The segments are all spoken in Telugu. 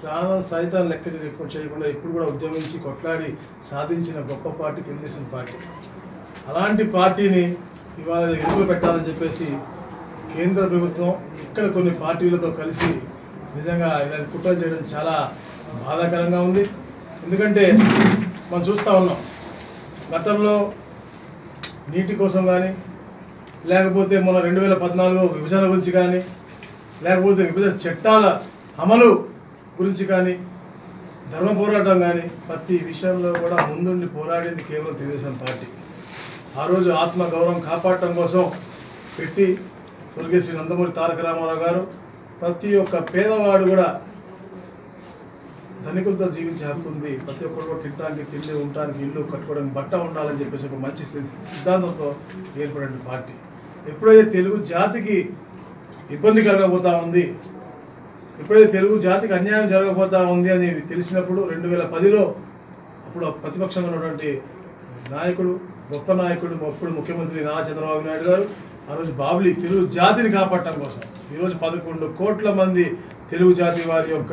ప్రాణం సైతం లెక్క చేయకుండా చేయకుండా ఇప్పుడు కూడా ఉద్యమించి కొట్లాడి సాధించిన గొప్ప పార్టీ తెలుగుదేశం పార్టీ అలాంటి పార్టీని ఇవాళ ఎన్నికలు పెట్టాలని చెప్పేసి కేంద్ర ప్రభుత్వం ఇక్కడ కొన్ని పార్టీలతో కలిసి నిజంగా ఇలాంటి కుట్రలు చేయడం చాలా బాధాకరంగా ఉంది ఎందుకంటే మనం చూస్తూ ఉన్నాం గతంలో నీటి కోసం కానీ లేకపోతే మన రెండు వేల పద్నాలుగు విభజన గురించి కానీ లేకపోతే విభజన చట్టాల అమలు గురించి కానీ ధర్మ పోరాటం కానీ ప్రతి విషయంలో కూడా ముందుండి పోరాడింది కేవలం తెలుగుదేశం పార్టీ ఆ రోజు ఆత్మ గౌరవం కాపాడటం కోసం పెట్టి స్వర్గీయ శ్రీ నందమూరి తారక రామారావు గారు ప్రతి ఒక్క పేదవాడు కూడా ధనికులతో జీవించే హక్కు ఉంది ప్రతి ఒక్కరు కూడా తినడానికి తిండి ఉండటానికి ఇల్లు కట్టుకోవడానికి బట్ట ఉండాలని చెప్పేసి ఒక మంచి సి- సిద్ధాంతంతో ఏర్పడిన పార్టీ ఎప్పుడైతే తెలుగు జాతికి ఇబ్బంది కలగబోతా ఉంది ఎప్పుడైతే తెలుగు జాతికి అన్యాయం జరగబోతా ఉంది అని తెలిసినప్పుడు రెండు వేల పదిలో అప్పుడు ప్రతిపక్షంగా ఉన్నటువంటి నాయకుడు గొప్ప నాయకుడు అప్పుడు ముఖ్యమంత్రి నారా చంద్రబాబు నాయుడు గారు ఆ రోజు బాబులి తెలుగు జాతిని కాపాడటం కోసం ఈరోజు పదకొండు కోట్ల మంది తెలుగు జాతి వారి యొక్క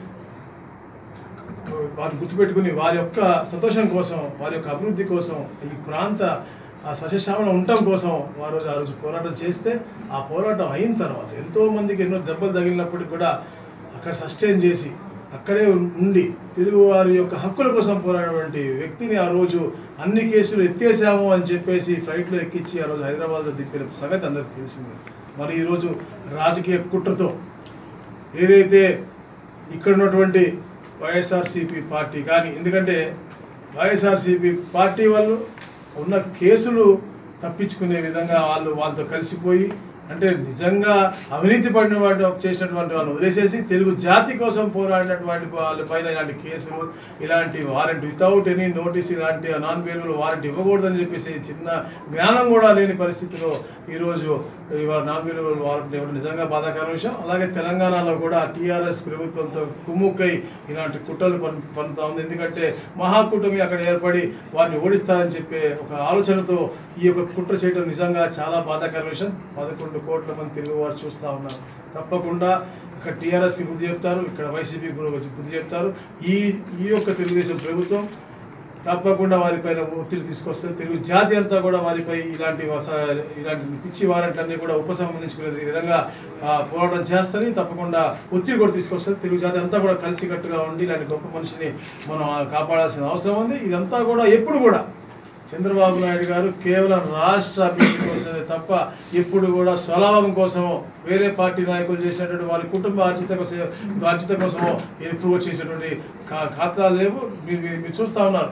వారిని గుర్తుపెట్టుకుని వారి యొక్క సంతోషం కోసం వారి యొక్క అభివృద్ధి కోసం ఈ ప్రాంత ఆ సస్యశ్యామలం ఉండటం కోసం వారు ఆ రోజు పోరాటం చేస్తే ఆ పోరాటం అయిన తర్వాత ఎంతో మందికి ఎన్నో దెబ్బలు తగిలినప్పటికీ కూడా అక్కడ సస్టైన్ చేసి అక్కడే ఉండి తెలుగు వారి యొక్క హక్కుల కోసం పోరాడినటువంటి వ్యక్తిని ఆ రోజు అన్ని కేసులు ఎత్తేసాము అని చెప్పేసి ఫ్లైట్లో ఎక్కించి ఆ రోజు హైదరాబాద్లో దింపిన సంగతి అందరికీ తెలిసింది మరి ఈరోజు రాజకీయ కుట్రతో ఏదైతే ఇక్కడ ఉన్నటువంటి వైఎస్ఆర్సీపీ పార్టీ కానీ ఎందుకంటే వైఎస్ఆర్సీపీ పార్టీ వాళ్ళు ఉన్న కేసులు తప్పించుకునే విధంగా వాళ్ళు వాళ్ళతో కలిసిపోయి అంటే నిజంగా అవినీతి పడిన వాడు చేసినటువంటి వాళ్ళని వదిలేసేసి తెలుగు జాతి కోసం పోరాడినటువంటి వాళ్ళ పైన ఇలాంటి కేసులు ఇలాంటి వారెంట్ వితౌట్ ఎనీ నోటీస్ ఇలాంటి నాన్ బెయిలబుల్ వారెంట్ ఇవ్వకూడదని చెప్పేసి చిన్న జ్ఞానం కూడా లేని పరిస్థితిలో ఈరోజు ఇవాళ నాన్ బెయిలబుల్ వారెంట్ ఇవ్వడం నిజంగా బాధాకరమైన విషయం అలాగే తెలంగాణలో కూడా టీఆర్ఎస్ ప్రభుత్వంతో కుమ్ముక్కై ఇలాంటి కుట్రలు పన్ పన్నుతా ఉంది ఎందుకంటే మహాకూటమి అక్కడ ఏర్పడి వారిని ఓడిస్తారని చెప్పే ఒక ఆలోచనతో ఈ యొక్క కుట్ర చేయడం నిజంగా చాలా బాధాకరమైన విషయం పదకొండు కోట్ల మంది తెలుగు వారు చూస్తూ ఉన్నారు తప్పకుండా ఇక్కడ టీఆర్ఎస్కి బుద్ధి చెప్తారు ఇక్కడ వైసీపీకి కూడా బుద్ధి చెప్తారు ఈ ఈ యొక్క తెలుగుదేశం ప్రభుత్వం తప్పకుండా వారిపైన ఒత్తిడి తీసుకొస్తుంది తెలుగు జాతి అంతా కూడా వారిపై ఇలాంటి వస- ఇలాంటి పిచ్చి వారెంట్లన్నీ కూడా ఉపసంహరించుకునే విధంగా ఆ, పోరాటం చేస్తుంది తప్పకుండా ఒత్తిడి కూడా తీసుకొస్తుంది తెలుగు జాతి అంతా కూడా కలిసికట్టుగా ఉండి ఇలాంటి గొప్ప మనిషిని మనం ఆ, కాపాడాల్సిన అవసరం ఉంది ఇదంతా కూడా ఎప్పుడు కూడా చంద్రబాబు నాయుడు గారు కేవలం రాష్ట్ర అభివృద్ధి కోసమే తప్ప ఎప్పుడు కూడా స్వలాభం కోసమో వేరే పార్టీ నాయకులు చేసినటువంటి వారి కుటుంబ ఆర్జిత కోసం ఆర్జిత కోసమో ఎప్పుడు చేసేటువంటి ఖా- ఖాతాలు లేవు మీరు మీరు- మీరు చూస్తూ ఉన్నారు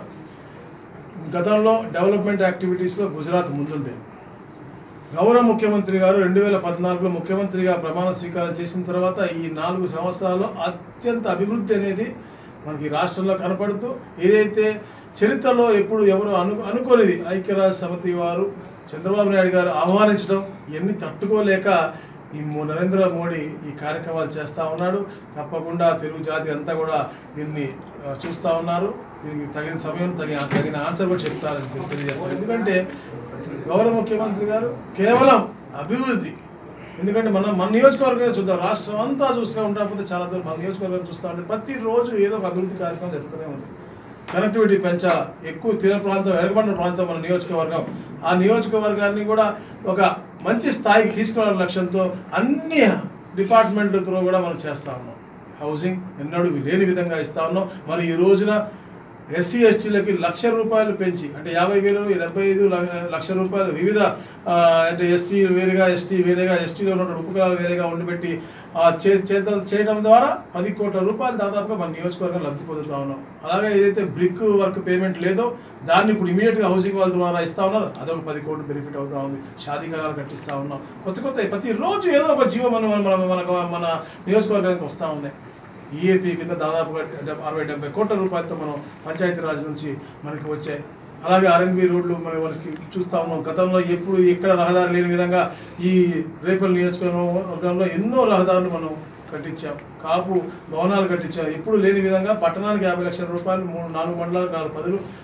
గతంలో డెవలప్మెంట్ యాక్టివిటీస్లో గుజరాత్ ముందుండేది గౌరవ ముఖ్యమంత్రి గారు రెండు వేల పద్నాలుగులో ముఖ్యమంత్రిగా ప్రమాణ స్వీకారం చేసిన తర్వాత ఈ నాలుగు సంవత్సరాల్లో అత్యంత అభివృద్ధి అనేది మనకి ఈ రాష్ట్రంలో కనపడుతూ ఏదైతే చరిత్రలో ఎప్పుడు ఎవరు అను అనుకోనిది ఐక్యరాజ్య సమితి వారు చంద్రబాబు నాయుడు గారు ఆహ్వానించడం ఇవన్నీ తట్టుకోలేక ఈ మో- నరేంద్ర మోడీ ఈ కార్యక్రమాలు చేస్తూ ఉన్నాడు తప్పకుండా తెలుగు జాతి అంతా కూడా దీన్ని ఆ, చూస్తూ ఉన్నారు దీనికి తగిన సమయం తగిన తగిన ఆన్సర్ కూడా చెప్తారని తెలి- తెలియజేస్తారు ఎందుకంటే గౌరవ ముఖ్యమంత్రి గారు కేవలం అభివృద్ధి ఎందుకంటే మనం మన నియోజకవర్గం చూద్దాం రాష్ట్రం అంతా చూస్తూ ఉంటాకపోతే చాలా దూరం మన నియోజకవర్గం చూస్తూ ఉంటే ప్రతిరోజు ఏదో ఒక అభివృద్ధి కార్యక్రమం జరుగుతూనే ఉంది కనెక్టివిటీ పెంచాలా ఎక్కువ తీర ప్రాంతం ఎరగబండ ప్రాంతం మన నియోజకవర్గం ఆ నియోజకవర్గాన్ని కూడా ఒక మంచి స్థాయికి తీసుకురావాల లక్ష్యంతో అన్ని డిపార్ట్మెంట్లతో కూడా మనం చేస్తా ఉన్నాం హౌసింగ్ ఎన్నడూ లేని విధంగా ఇస్తా ఉన్నాం మరి ఈ రోజున ఎస్సీ ఎస్టీలకి లక్ష రూపాయలు పెంచి అంటే యాభై వేలు డెబ్బై ఐదు ల- లక్ష రూపాయలు వివిధ ఆ, అంటే ఎస్సీ వేరుగా ఎస్టీ వేరేగా ఎస్టీలో ఉన్నటువంటి ఉపకులాలు వేరేగా ఉండిపెట్టి ఆ, చే- చేత చేయడం ద్వారా పది కోట్ల రూపాయలు దాదాపుగా మన నియోజకవర్గం లబ్ధి పొందుతా ఉన్నాం అలాగే ఏదైతే బ్రిక్ వర్క్ పేమెంట్ లేదో దాన్ని ఇప్పుడు ఇమీడియట్గా హౌసింగ్ వాళ్ళ ద్వారా ఇస్తా ఉన్నారు అదొక పది కోట్లు బెనిఫిట్ అవుతా ఉంది షాదీకరాలు కట్టిస్తా ఉన్నాం కొత్త కొత్త ప్రతిరోజు ఏదో ఒక జీవో మన మన మనకు మన నియోజకవర్గానికి వస్తూ ఉన్నాయి ఈఏపీ కింద దాదాపుగా డెబ్- అరవై డెబ్బై కోట్ల రూపాయలతో మనం పంచాయతీరాజ్ నుంచి మనకి వచ్చాయి అలాగే ఆర్ఎన్బి రోడ్లు మనం మనకి చూస్తా ఉన్నాం గతంలో ఎప్పుడు ఎక్కడ రహదారి లేని విధంగా ఈ రేపల్ నియోజకవర్గంలో ఎన్నో రహదారులు మనం కట్టించాం కాపు భవనాలు కట్టించాం ఎప్పుడు లేని విధంగా పట్టణానికి యాభై లక్షల రూపాయలు మూడు నాలుగు మండలాలకు నాలుగు పదులు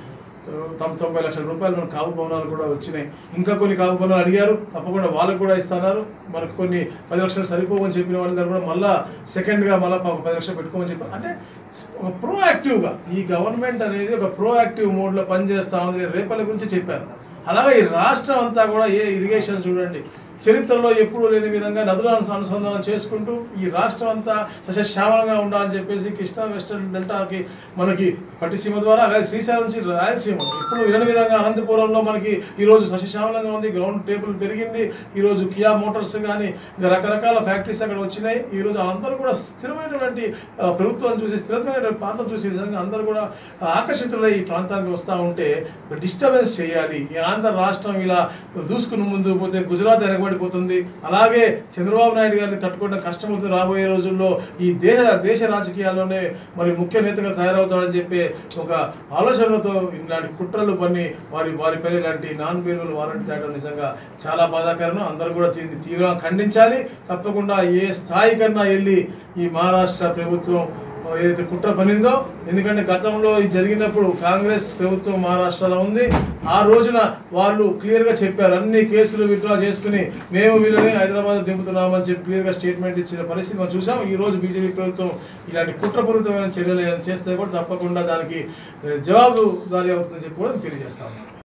తొం తొంభై లక్షల రూపాయలు మన కాపు భవనాలు కూడా వచ్చినాయి ఇంకా కొన్ని కాపు భవనాలు అడిగారు తప్పకుండా వాళ్ళకు కూడా ఇస్తున్నారు మనకు కొన్ని పది లక్షలు సరిపోవని చెప్పిన వాళ్ళ దగ్గర కూడా మళ్ళా సెకండ్గా మళ్ళీ ఒక పది లక్షలు పెట్టుకోమని చెప్పి అంటే ఒక ప్రోయాక్టివ్గా ఈ గవర్నమెంట్ అనేది ఒక ప్రోయాక్టివ్ మోడ్లో పనిచేస్తా ఉంది నేను రేపటి గురించి చెప్పాను అలాగే ఈ రాష్ట్రం అంతా కూడా ఏ ఇరిగేషన్ చూడండి చరిత్రలో ఎప్పుడూ లేని విధంగా నదులను అనుసంధానం చేసుకుంటూ ఈ రాష్ట్రం అంతా సస్యశ్యామలంగా ఉండాలని చెప్పేసి కృష్ణా వెస్టర్న్ డెల్టాకి మనకి పట్టిసీమ ద్వారా అలాగే శ్రీశైలం నుంచి రాయలసీమ ఇప్పుడు వినని విధంగా అనంతపురంలో మనకి ఈరోజు సస్యశ్యామలంగా ఉంది గ్రౌండ్ టేబుల్ పెరిగింది ఈరోజు కియా మోటార్స్ కానీ ఇంకా రకరకాల ఫ్యాక్టరీస్ అక్కడ వచ్చినాయి ఈరోజు అందరూ కూడా స్థిరమైనటువంటి ఆ, ప్రభుత్వం చూసి స్థిరమైనటువంటి ప్రాంతం చూసి నిజంగా అందరూ కూడా ఆకర్షితులై ఈ ప్రాంతానికి వస్తూ ఉంటే డిస్టర్బెన్స్ చేయాలి ఈ ఆంధ్ర రాష్ట్రం ఇలా దూసుకుని ముందుకు పోతే గుజరాత్ వెనకబడిపోతుంది అలాగే చంద్రబాబు నాయుడు గారిని తట్టుకోవడం కష్టమవుతుంది రాబోయే రోజుల్లో ఈ దేశ దేశ రాజకీయాల్లోనే మరి ముఖ్య నేతగా తయారవుతాడని చెప్పి ఒక ఆలోచనలతో ఇలాంటి కుట్రలు పన్ని వారి వారిపై ఇలాంటి నాన్ పేరులు వారంటీ తేవడం నిజంగా చాలా బాధాకరం అందరూ కూడా దీన్ని తీవ్రంగా ఖండించాలి తప్పకుండా ఏ స్థాయి కన్నా వెళ్ళి ఈ మహారాష్ట్ర ప్రభుత్వం ఏదైతే కుట్ర పనిందో ఎందుకంటే గతంలో ఇది జరిగినప్పుడు కాంగ్రెస్ ప్రభుత్వం మహారాష్ట్రలో ఉంది ఆ రోజున వాళ్ళు క్లియర్గా చెప్పారు అన్ని కేసులు విత్డ్రా చేసుకుని మేము వీళ్ళని హైదరాబాద్ దింపుతున్నామని చెప్పి క్లియర్గా స్టేట్మెంట్ ఇచ్చిన పరిస్థితి మనం చూసాం ఈ రోజు బీజేపీ ప్రభుత్వం ఇలాంటి కుట్రపూరితమైన చర్యలు ఏమైనా చేస్తే కూడా తప్పకుండా దానికి జవాబుదారీ అవుతుందని చెప్పి కూడా తెలియజేస్తాం